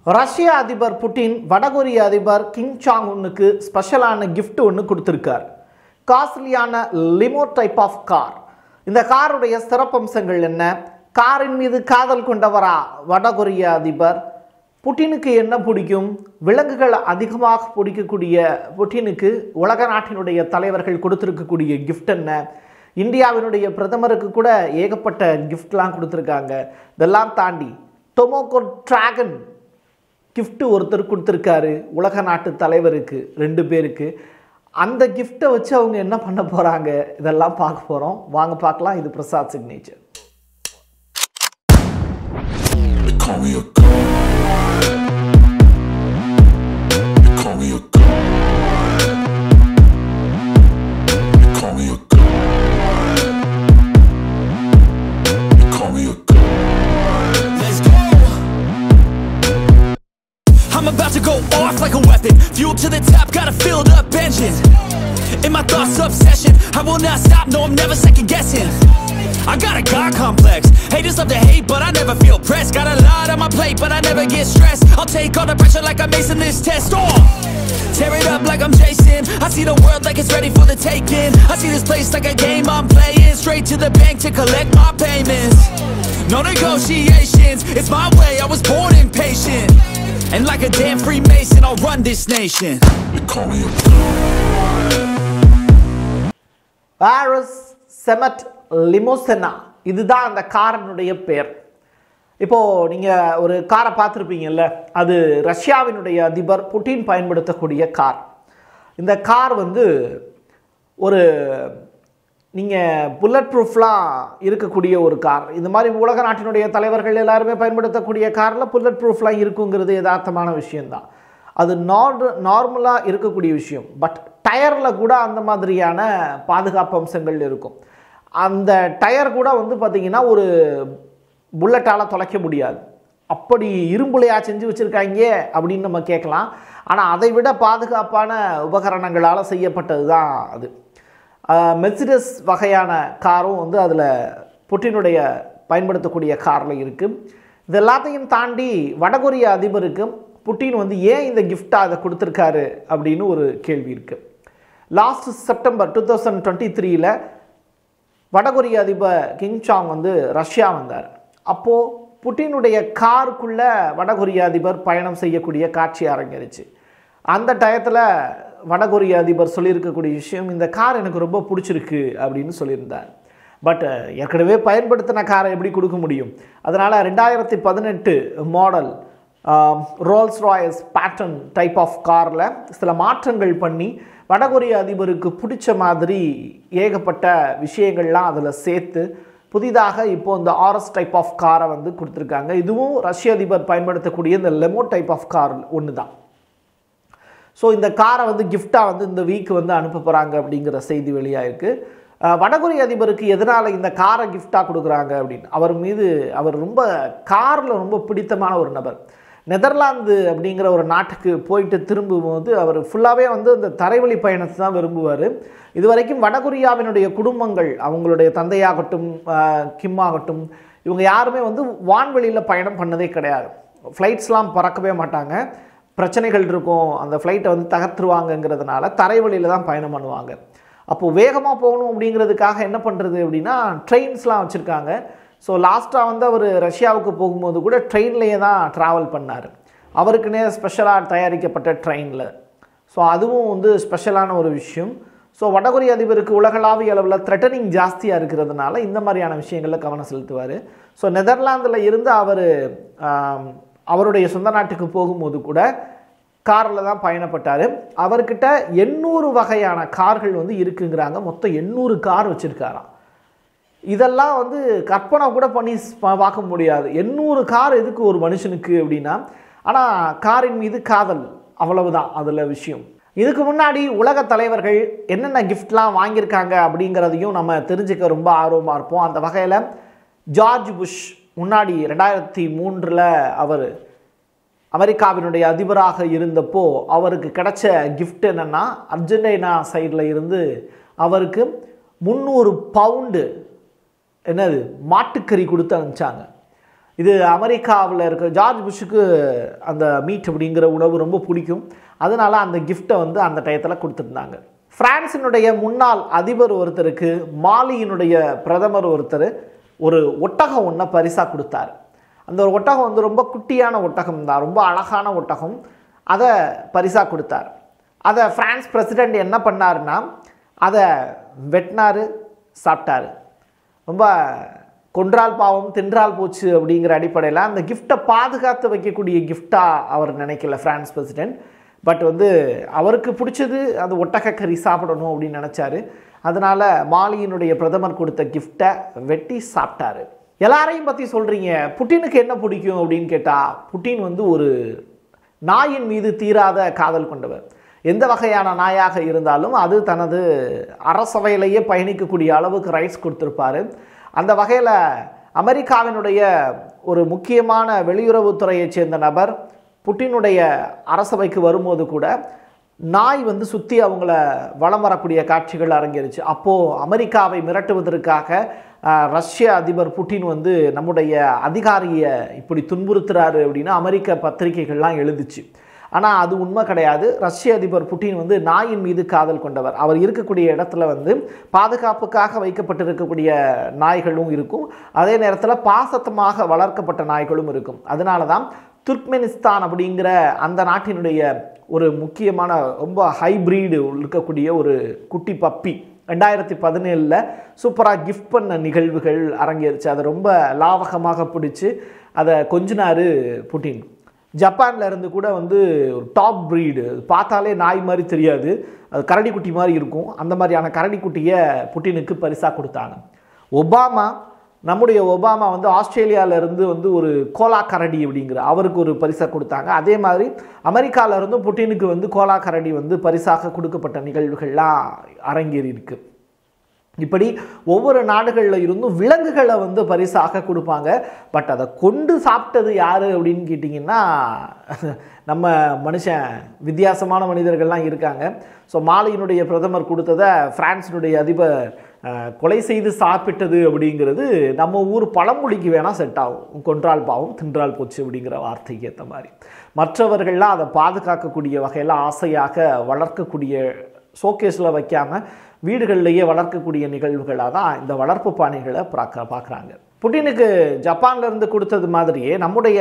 ரஷ்ய அதிபர் புட்டின் வடகொரிய அதிபர் கிங் சாங் உன்னுக்கு ஸ்பெஷலான gift ஒன்று கொடுத்துருக்கார் காஸ்ட்லியான லிமோ டைப் ஆஃப் கார் இந்த காருடைய சிறப்பம்சங்கள் என்ன காரின் மீது காதல் கொண்டவரா வடகொரிய அதிபர் புட்டினுக்கு என்ன பிடிக்கும் விலங்குகள் அதிகமாக பிடிக்கக்கூடிய புட்டினுக்கு உலக நாட்டினுடைய தலைவர்கள் கொடுத்துருக்கக்கூடிய gift என்ன இந்தியாவினுடைய பிரதமருக்கு கூட ஏகப்பட்ட கிஃப்ட்லாம் கொடுத்துருக்காங்க இதெல்லாம் தாண்டி டொமோகோ டிராகன் gift ஒருத்தர் கொடுத்துருக்காரு உலக நாட்டு தலைவருக்கு ரெண்டு பேருக்கு அந்த கிஃப்ட்டை வச்சு அவங்க என்ன பண்ண போகிறாங்க இதெல்லாம் பார்க்க போகிறோம் வாங்க பார்க்கலாம் இது Prasad signature They call me a god. They call me a god. They call me a god. They call me a god. Let's go. I'm about to go off like a weapon. Fuel to the top, got a filled up engine. In my thoughts, obsession. I will not stop, no, I'm never second guessing. I got a God complex. Haters love to hate, but I never feel pressed. Got a lot on my plate, but I never get stressed. I'll take all the pressure like I'm acing this test. Oh! Tear it up like I'm Jason. I see the world like it's ready for the taking. I see this place like a game I'm playing. Straight to the bank to collect my payments. No negotiations, it's my way. I was born impatient. And like a damn Freemason, I'll run this nation. They call me a god. பாரஸ் செமட் லிமோசெனா இதுதான் அந்த காரனுடைய பெயர் இப்போது நீங்கள் ஒரு காரை பார்த்துருப்பீங்கல்ல அது ரஷ்யாவினுடைய அதிபர் புட்டின் பயன்படுத்தக்கூடிய கார் இந்த கார் வந்து ஒரு நீங்கள் புல்லட் ப்ரூஃப்லாம் இருக்கக்கூடிய ஒரு கார் இந்த மாதிரி உலக நாட்டினுடைய தலைவர்கள் எல்லாருமே பயன்படுத்தக்கூடிய காரில் புல்லட் ப்ரூஃப்லாம் இருக்குங்கிறது யதார்த்தமான விஷயம்தான் அது நார் நார்மலாக இருக்கக்கூடிய விஷயம் பட் டயரில் கூட அந்த மாதிரியான பாதுகாப்பு அம்சங்கள் இருக்கும் அந்த டயர் கூட வந்து பார்த்திங்கன்னா ஒரு புல்லட்டால் தொலைக்க முடியாது அப்படி இரும்புலையா செஞ்சு வச்சுருக்காங்க அப்படின்னு நம்ம கேட்கலாம் ஆனால் அதை விட பாதுகாப்பான உபகரணங்களால் செய்யப்பட்டது தான் அது மெர்சிடஸ் வகையான காரும் வந்து அதில் புட்டினுடைய பயன்படுத்தக்கூடிய காரில் இருக்குது இது எல்லாத்தையும் தாண்டி வடகொரிய அதிபருக்கு புட்டின் வந்து ஏன் இந்த கிஃப்டாக அதை கொடுத்துருக்காரு அப்படின்னு ஒரு கேள்வி இருக்குது last September two thousand twenty த்ரீயில் வடகொரிய அதிபர் கிங் சாங் வந்து ரஷ்யா வந்தார் அப்போது புட்டினுடைய காருக்குள்ளே வடகொரிய அதிபர் பயணம் செய்யக்கூடிய காட்சி அரங்கேறிச்சு அந்த டயத்தில் வடகொரிய அதிபர் சொல்லியிருக்கக்கூடிய விஷயம் இந்த கார் எனக்கு ரொம்ப பிடிச்சிருக்கு அப்படின்னு சொல்லியிருந்தார் பட் ஏற்கனவே பயன்படுத்தின காரை எப்படி கொடுக்க முடியும் அதனால் ரெண்டாயிரத்தி பதினெட்டு model Rolls Royals pattern type of காரில் சில மாற்றங்கள் பண்ணி வடகொரிய அதிபருக்கு பிடிச்ச மாதிரி ஏகப்பட்ட விஷயங்கள்லாம் அதில் சேர்த்து புதிதாக இப்போ இந்த ஆர்எஸ் டைப் ஆஃப் காரை வந்து கொடுத்துருக்காங்க இதுவும் ரஷ்ய அதிபர் பயன்படுத்தக்கூடிய இந்த லெமோ டைப் ஆஃப் கார் ஒன்று தான் ஸோ இந்த காரை வந்து கிஃப்டாக வந்து இந்த வீக் வந்து அனுப்ப போகிறாங்க அப்படிங்கிற செய்தி வெளியாயிருக்கு அஹ் வடகொரிய அதிபருக்கு எதனால் இந்த காரை கிஃப்டாக கொடுக்குறாங்க அப்படின்னு அவர் மீது அவர் ரொம்ப காரில் ரொம்ப பிடித்தமான ஒரு நபர் நெதர்லாந்து அப்படிங்கிற ஒரு நாட்டுக்கு போயிட்டு திரும்பும்போது அவர் ஃபுல்லாகவே வந்து இந்த தரைவழி பயணத்தை தான் விரும்புவார் இதுவரைக்கும் வடகொரியாவினுடைய குடும்பங்கள் அவங்களுடைய தந்தையாகட்டும் அஹ் கிம் ஆகட்டும் இவங்க யாருமே வந்து வான்வெளியில் பயணம் பண்ணதே கிடையாது ஃப்ளைட்ஸ்லாம் பறக்கவே மாட்டாங்க பிரச்சனைகள் இருக்கும் அந்த ஃப்ளைட்டை வந்து தகர்த்துருவாங்கங்கிறதுனால தரைவழியில் தான் பயணம் பண்ணுவாங்க அப்போது வேகமாக போகணும் அப்படிங்கிறதுக்காக என்ன பண்ணுறது அப்படின்னா ட்ரெயின்ஸ்லாம் வச்சுருக்காங்க ஸோ லாஸ்ட்டாக வந்து அவர் ரஷ்யாவுக்கு போகும்போது கூட ட்ரெயின்லேயே தான் ட்ராவல் பண்ணார் அவருக்குன்னே ஸ்பெஷலாக தயாரிக்கப்பட்ட ட்ரெயினில் ஸோ அதுவும் வந்து ஸ்பெஷலான ஒரு விஷயம் ஸோ வடகொரிய அதிபருக்கு உலகளாவிய அளவில் த்ரெட்டனிங் ஜாஸ்தியாக இருக்கிறதுனால இந்த மாதிரியான விஷயங்களில் கவனம் செலுத்துவார் ஸோ நெதர்லாந்தில் இருந்து அவர் அவருடைய சொந்த நாட்டுக்கு போகும்போது கூட காரில் தான் பயணப்பட்டார் அவர்கிட்ட எண்ணூறு வகையான கார்கள் வந்து இருக்குங்கிறாங்க மொத்தம் எண்ணூறு கார் வச்சுருக்காராம் இதெல்லாம் வந்து கற்பனை கூட பண்ணி பா- பார்க்க முடியாது எண்ணூறு கார் எதுக்கு ஒரு மனுஷனுக்கு அப்படின்னா ஆனால் காரின் மீது காதல் அவ்வளவுதான் அதில் விஷயம் இதுக்கு முன்னாடி உலக தலைவர்கள் என்னென்ன கிஃப்ட்லாம் வாங்கியிருக்காங்க அப்படிங்கிறதையும் நம்ம தெரிஞ்சுக்க ரொம்ப ஆர்வமாக இருப்போம் அந்த வகையில் ஜார்ஜ் புஷ் முன்னாடி ரெண்டாயிரத்தி மூன்றில் அவர் அமெரிக்காவினுடைய அதிபராக இருந்தப்போ அவருக்கு கிடைச்ச கிஃப்ட் என்னென்னா அர்ஜென்டினா சைடில் இருந்து அவருக்கு முந்நூறு பவுண்டு என்னது மாட்டுக்கறி கொடுத்து அனுப்பிச்சாங்க இது அமெரிக்காவில் இருக்க ஜார்ஜ் புஷ்ஷுக்கு அந்த மீட் அப்படிங்கிற உணவு ரொம்ப பிடிக்கும் அதனால அந்த கிஃப்ட்டை வந்து அந்த டயத்தில் கொடுத்துருந்தாங்க பிரான்சினுடைய முன்னாள் அதிபர் ஒருத்தருக்கு மாலியினுடைய பிரதமர் ஒருத்தர் ஒரு ஒட்டகம் ஒன்றை பரிசாக கொடுத்தாரு அந்த ஒரு ஒட்டகம் வந்து ரொம்ப குட்டியான ஒட்டகம் தான் ரொம்ப அழகான ஒட்டகம் அதை பரிசாக கொடுத்தார் அதை பிரான்ஸ் பிரசிடெண்ட் என்ன பண்ணாருன்னா அதை வெட்டினாரு சாப்பிட்டாரு ரொம்ப கொன்றால் பாவம் தின்றால் போச்சு அப்படிங்கிற அடிப்படையில் அந்த கிஃப்ட்டை பாதுகாத்து வைக்கக்கூடிய கிஃப்டாக அவர் நினைக்கல பிரான்ஸ் பிரசிடெண்ட் பட் வந்து அவருக்கு பிடிச்சது அந்த ஒட்டகக்கறி சாப்பிடணும் அப்படின்னு நினச்சாரு அதனால் மாலியினுடைய பிரதமர் கொடுத்த கிஃப்டை வெட்டி சாப்பிட்டாரு எல்லாரையும் பற்றி சொல்கிறீங்க புட்டினுக்கு என்ன பிடிக்கும் அப்படின்னு கேட்டால் புட்டின் வந்து ஒரு நாயின் மீது தீராத காதல் கொண்டவர் எந்த வகையான நாயாக இருந்தாலும் அது தனது அரசவையிலேயே பயணிக்கக்கூடிய அளவுக்கு ரைட்ஸ் கொடுத்துருப்பாரு அந்த வகையில் அமெரிக்காவினுடைய ஒரு முக்கியமான வெளியுறவுத்துறையைச் சேர்ந்த நபர் புட்டினுடைய அரசவைக்கு வரும்போது கூட நாய் வந்து சுற்றி அவங்கள வலம் வரக்கூடிய காட்சிகள் அரங்கேறிச்சு அப்போது அமெரிக்காவை மிரட்டுவதற்காக அஹ், ரஷ்ய அதிபர் புட்டின் வந்து நம்முடைய அதிகாரியை இப்படி துன்புறுத்துறாரு அப்படின்னு அமெரிக்க பத்திரிகைகள்லாம் எழுதுச்சு ஆனால் அது உண்மை கிடையாது ரஷ்ய அதிபர் புட்டின் வந்து நாயின் மீது காதல் கொண்டவர் அவர் இருக்கக்கூடிய இடத்துல வந்து பாதுகாப்புக்காக வைக்கப்பட்டிருக்கக்கூடிய நாய்களும் இருக்கும் அதே நேரத்தில் பாசத்தமாக வளர்க்கப்பட்ட நாய்களும் இருக்கும் அதனால தான் துர்க்மெனிஸ்தான் அப்படிங்கிற அந்த நாட்டினுடைய ஒரு முக்கியமான ரொம்ப ஹைப்ரீடு இருக்கக்கூடிய ஒரு குட்டி பப்பி ரெண்டாயிரத்தி பதினேழில் சூப்பராக கிஃப்ட் பண்ண நிகழ்வுகள் அரங்கேறிச்சு அதை ரொம்ப லாவகமாக பிடிச்சி அதை கொஞ்சினாரு புட்டின் ஜப்பான்ல இருந்து கூட வந்து ஒரு டாப் ப்ரீடு பார்த்தாலே நாய் மாதிரி தெரியாது அது கரடிக்குட்டி மாதிரி இருக்கும் அந்த மாதிரியான கரடிக்குட்டியை புட்டினுக்கு பரிசாக கொடுத்தாங்க ஒபாமா நம்முடைய ஒபாமா வந்து ஆஸ்திரேலியால இருந்து வந்து ஒரு கோலா கரடி அப்படிங்கிற அவருக்கு ஒரு பரிசை கொடுத்தாங்க அதே மாதிரி அமெரிக்கால இருந்தும் புட்டினுக்கு வந்து கோலா கரடி வந்து பரிசாக கொடுக்கப்பட்ட நிகழ்வுகள்லாம் அரங்கேறி இருக்கு இப்படி ஒவ்வொரு நாடுகளில் இருந்தும் விலங்குகளை வந்து பரிசாக கொடுப்பாங்க பட் அதை கொண்டு சாப்பிட்டது யார் அப்படின்னு கேட்டிங்கன்னா நம்ம மனுஷன் வித்தியாசமான மனிதர்கள்லாம் இருக்காங்க ஸோ மாலையினுடைய பிரதமர் கொடுத்ததை பிரான்ஸினுடைய அதிபர் அஹ், கொலை செய்து சாப்பிட்டது அப்படிங்கிறது நம்ம ஊர் பழமொழிக்கு வேணால் செட் ஆகும் கொன்றால் பாவம் தின்றால் போச்சு அப்படிங்கிற வார்த்தைக்கு ஏற்ற மாதிரி மற்றவர்கள்லாம் அதை பாதுகாக்கக்கூடிய வகையில் ஆசையாக வளர்க்கக்கூடிய ஷோகேஸில் வைக்காம வீடுகள்லேயே வளர்க்கக்கூடிய நிகழ்வுகளாக தான் இந்த வளர்ப்பு பானைகளை பார்க்க பார்க்குறாங்க புட்டினுக்கு ஜப்பான்ல இருந்து கொடுத்தது மாதிரியே நம்முடைய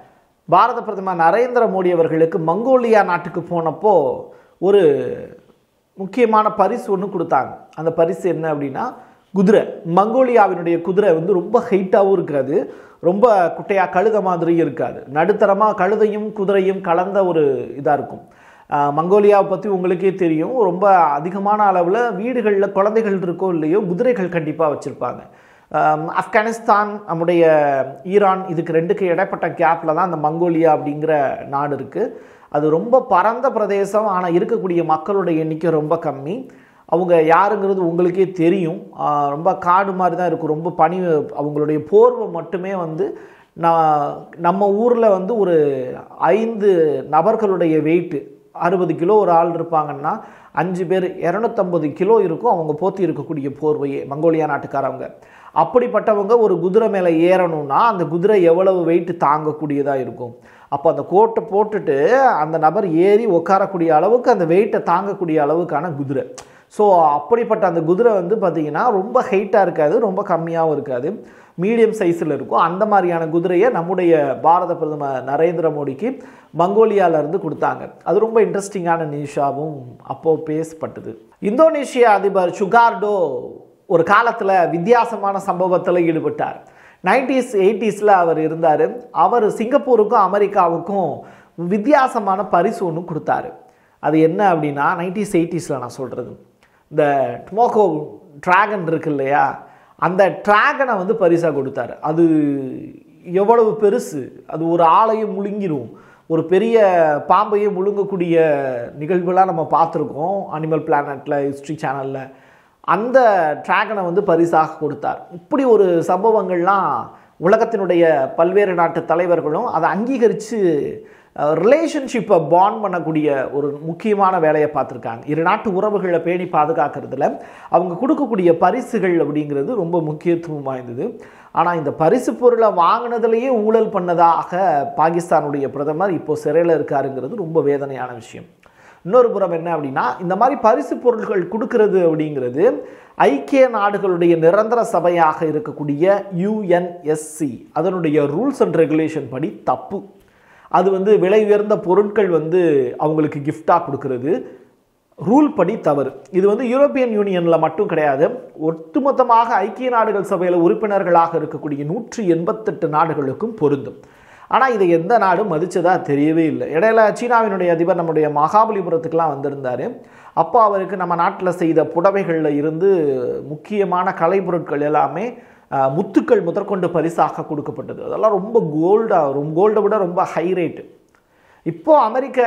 பாரத பிரதமர் நரேந்திர மோடி அவர்களுக்கு மங்கோலியா நாட்டுக்கு போனப்போ ஒரு முக்கியமான பரிசு ஒன்று கொடுத்தாங்க அந்த பரிசு என்ன அப்படின்னா குதிரை மங்கோலியாவினுடைய குதிரை வந்து ரொம்ப ஹைட்டாகவும் இருக்காது ரொம்ப குட்டையாக கழுத மாதிரியும் இருக்காது நடுத்தரமாக கழுதையும் குதிரையும் கலந்த ஒரு இதாக இருக்கும் ஆஹ் மங்கோலியாவை பற்றி உங்களுக்கே தெரியும் ரொம்ப அதிகமான அளவில் வீடுகளில் குழந்தைகள் இருக்கோ இல்லையோ குதிரைகள் கண்டிப்பாக வச்சுருப்பாங்க ஆப்கானிஸ்தான் நம்முடைய ஈரான் இதுக்கு ரெண்டுக்கு இடைப்பட்ட கேப்பில் தான் அந்த மங்கோலியா அப்படிங்கிற நாடு இருக்குது அது ரொம்ப பரந்த பிரதேசம் ஆனால் இருக்கக்கூடிய மக்களுடைய எண்ணிக்கை ரொம்ப கம்மி அவங்க யாருங்கிறது உங்களுக்கே தெரியும் ஆஹ் ரொம்ப காடு மாதிரி தான் இருக்கும் ரொம்ப பனி அவங்களுடைய போர்வை மட்டுமே வந்து நான் நம்ம ஊரில் வந்து ஒரு ஐந்து நபர்களுடைய வெயிட்டு அறுபது கிலோ ஒரு ஆள் இருப்பாங்கன்னா அஞ்சு பேர் இரநூத்தம்பது கிலோ இருக்கும் அவங்க போத்தி இருக்கக்கூடிய போர்வையே மங்கோலியா நாட்டுக்காரவங்க அப்படிப்பட்டவங்க ஒரு குதிரை மேலே ஏறணும்னா அந்த குதிரை எவ்வளவு வெயிட் தாங்கக்கூடியதாக இருக்கும் அப்போ அந்த கோட்டை போட்டுட்டு அந்த நபர் ஏறி உட்காரக்கூடிய அளவுக்கு அந்த வெயிட்டை தாங்கக்கூடிய அளவுக்கான குதிரை ஸோ அப்படிப்பட்ட அந்த குதிரை வந்து பார்த்திங்கன்னா ரொம்ப ஹைட்டாக இருக்காது ரொம்ப கம்மியாகவும் இருக்காது மீடியம் சைஸில் இருக்கும் அந்த மாதிரியான குதிரையை நம்முடைய பாரத பிரதமர் நரேந்திர மோடிக்கு மங்கோலியால இருந்து கொடுத்தாங்க அது ரொம்ப இன்ட்ரெஸ்டிங்கான நியூஸாகவும் அப்போது பேசப்பட்டது இந்தோனேஷியா அதிபர் சுகார்டோ ஒரு காலத்தில் வித்தியாசமான சம்பவத்தில் ஈடுபட்டார் நைன்டிஸ் எயிட்டிஸில் அவர் இருந்தார் அவர் சிங்கப்பூருக்கும் அமெரிக்காவுக்கும் வித்தியாசமான பரிசு ஒன்று கொடுத்தாரு அது என்ன அப்படின்னா நைன்டிஸ் எயிட்டிஸில் நான் சொல்கிறது இந்த டொமோக்கோ டிராகன் இருக்கு இல்லையா அந்த டிராகனை வந்து பரிசாக கொடுத்தாரு அது எவ்வளவு பெருசு அது ஒரு ஆளையும் முழுங்கிரும் ஒரு பெரிய பாம்பையே முழுங்கக்கூடிய நிகழ்வுலாம் நம்ம பார்த்துருக்கோம் அனிமல் பிளானட்டில் ஹிஸ்ட்ரி சேனலில் அந்த டிராகனை வந்து பரிசாக கொடுத்தார் இப்படி ஒரு சம்பவங்கள்லாம் உலகத்தினுடைய பல்வேறு நாட்டு தலைவர்களும் அதை அங்கீகரித்து ரிலேஷன்ஷிப்பை பாண்ட் பண்ணக்கூடிய ஒரு முக்கியமான வேலையை பார்த்துருக்காங்க இரு நாட்டு உறவுகளை பேணி பாதுகாக்கிறதுல அவங்க கொடுக்கக்கூடிய பரிசுகள் அப்படிங்கிறது ரொம்ப முக்கியத்துவம் வாய்ந்தது ஆனால் இந்த பரிசு பொருளை வாங்கினதுலேயே ஊழல் பண்ணதாக பாகிஸ்தானுடைய பிரதமர் இப்போ சிறையில் இருக்காருங்கிறது ரொம்ப வேதனையான விஷயம் இன்னொரு புறம் என்ன அப்படின்னா இந்த மாதிரி பரிசு பொருட்கள் கொடுக்கறது அப்படிங்கிறது ஐக்கிய நாடுகளுடைய நிரந்தர சபையாக இருக்கக்கூடிய யுஎன்எஸ்சி அதனுடைய ரூல்ஸ் அண்ட் ரெகுலேஷன் படி தப்பு அது வந்து விலை உயர்ந்த பொருட்கள் வந்து அவங்களுக்கு கிஃப்டாக கொடுக்கறது ரூல் படி தவறு இது வந்து யூரோப்பியன் யூனியனில் மட்டும் கிடையாது ஒட்டுமொத்தமாக ஐக்கிய நாடுகள் சபையில் உறுப்பினர்களாக இருக்கக்கூடிய நூற்றி எண்பத்தெட்டு நாடுகளுக்கும் பொருந்தும் ஆனால் இதை எந்த நாடும் மதிச்சதா தெரியவே இல்லை இடையில சீனாவினுடைய அதிபர் நம்முடைய மகாபலிபுரத்துக்கெலாம் வந்திருந்தார் அப்போ அவருக்கு நம்ம நாட்டில் செய்த புடவைகளில் இருந்து முக்கியமான கலைப்பொருட்கள் எல்லாமே அஹ், முத்துக்கள் முதற்கொண்டு பரிசாக கொடுக்கப்பட்டது அதெல்லாம் ரொம்ப கோல்டாக ரொம்ப கோல்டை விட ரொம்ப ஹை ரேட்டு இப்போது அமெரிக்க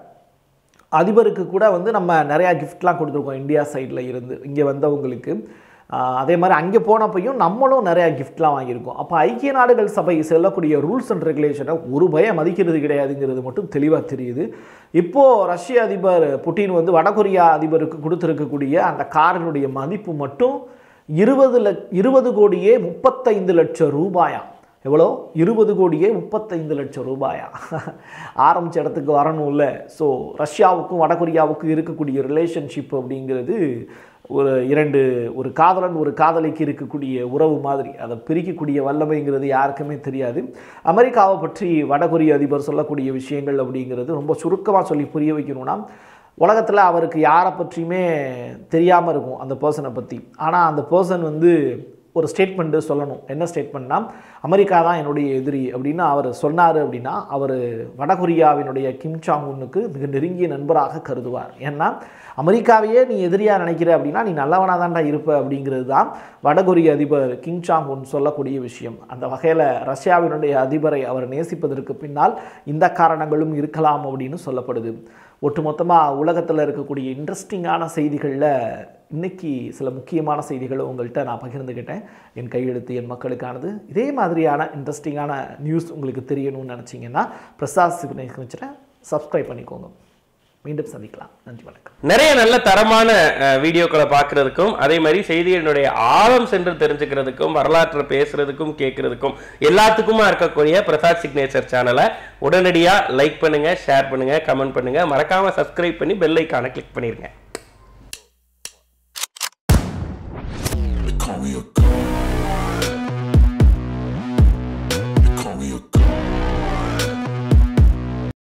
அதிபருக்கு கூட வந்து நம்ம நிறையா கிஃப்ட்லாம் கொடுத்துருக்கோம் இந்தியா சைடில் இருந்து இங்கே வந்தவங்களுக்கு ஆஹ் அதே மாதிரி அங்கே போனப்பையும் நம்மளும் நிறையா கிஃப்ட்லாம் வாங்கியிருக்கோம் அப்போ ஐக்கிய நாடுகள் சபை செல்லக்கூடிய ரூல்ஸ் அண்ட் ரெகுலேஷனை ஒரு பயம் மதிக்கிறது கிடையாதுங்கிறது மட்டும் தெளிவாக தெரியுது இப்போது ரஷ்ய அதிபர் புட்டின் வந்து வடகொரியா அதிபருக்கு கொடுத்துருக்கக்கூடிய அந்த காரினுடைய மதிப்பு மட்டும் இருபது லட்ச இருபது கோடியே முப்பத்தைந்து லட்சம் ரூபாயா எவ்வளோ இருபது கோடியே முப்பத்தைந்து லட்சம் ரூபாயா ஆரம்பிச்ச இடத்துக்கு வரணும்ல ஸோ ரஷ்யாவுக்கும் வடகொரியாவுக்கும் இருக்கக்கூடிய ரிலேஷன்ஷிப் அப்படிங்கிறது ஒரு இரண்டு ஒரு காதலன் ஒரு காதலிக்கு இருக்கக்கூடிய உறவு மாதிரி அதை பிரிக்கக்கூடிய வல்லமைங்கிறது யாருக்குமே தெரியாது அமெரிக்காவை பற்றி வடகொரிய அதிபர் சொல்லக்கூடிய விஷயங்கள் அப்படிங்கிறது ரொம்ப சுருக்கமாக சொல்லி புரிய வைக்கணும்னா உலகத்தில் அவருக்கு யாரை பற்றியுமே தெரியாமல் இருக்கும் அந்த பர்சனை பற்றி ஆனால் அந்த பர்சன் வந்து ஒரு ஸ்டேட்மெண்ட்டு சொல்லணும் என்ன ஸ்டேட்மெண்ட்னா அமெரிக்கா தான் என்னுடைய எதிரி அப்படின்னு அவர் சொன்னார் அப்படின்னா அவர் வடகொரியாவினுடைய கிம் சாங் உன்னுக்கு மிக நெருங்கிய நண்பராக கருதுவார் ஏன்னா அமெரிக்காவையே நீ எதிரியாக நினைக்கிற அப்படின்னா நீ நல்லவனாக தான்டா இருப்ப அப்படிங்கிறது தான் வடகொரிய அதிபர் கிம் சாங் உன் சொல்லக்கூடிய விஷயம் அந்த வகையில் ரஷ்யாவினுடைய அதிபரை அவர் நேசிப்பதற்கு பின்னால் இந்த காரணங்களும் இருக்கலாம் அப்படின்னு சொல்லப்படுது ஒட்டுமொத்தமாக உலகத்தில் இருக்கக்கூடிய இன்ட்ரெஸ்டிங்கான செய்திகளில் இன்னைக்கு சில முக்கியமான செய்திகளை உங்கள்கிட்ட நான் பகிர்ந்துக்கிட்டேன் என் கையெழுத்து என் மக்களுக்கானது இதே மாதிரியான இன்ட்ரெஸ்டிங்கான நியூஸ் உங்களுக்கு தெரியணும்னு நினச்சிங்கன்னா பிரசாத் சிக்னேச்சரை சப்ஸ்கிரைப் பண்ணிக்கோங்க மீண்டும் சந்திக்கலாம் நன்றி வணக்கம் நிறைய நல்ல தரமான அஹ், வீடியோக்களை பார்க்கறதுக்கும் அதே மாதிரி செய்திகளினுடைய ஆழம் சென்று தெரிஞ்சுக்கிறதுக்கும் வரலாற்றை பேசுறதுக்கும் கேட்கறதுக்கும் எல்லாத்துக்குமா இருக்கக்கூடிய பிரசாத் சிக்னேச்சர் சேனலை உடனடியாக லைக் பண்ணுங்க ஷேர் பண்ணுங்க கமெண்ட் பண்ணுங்க மறக்காம சப்ஸ்கிரைப் பண்ணி பெல் ஐக்கானை கிளிக் பண்ணிருங்க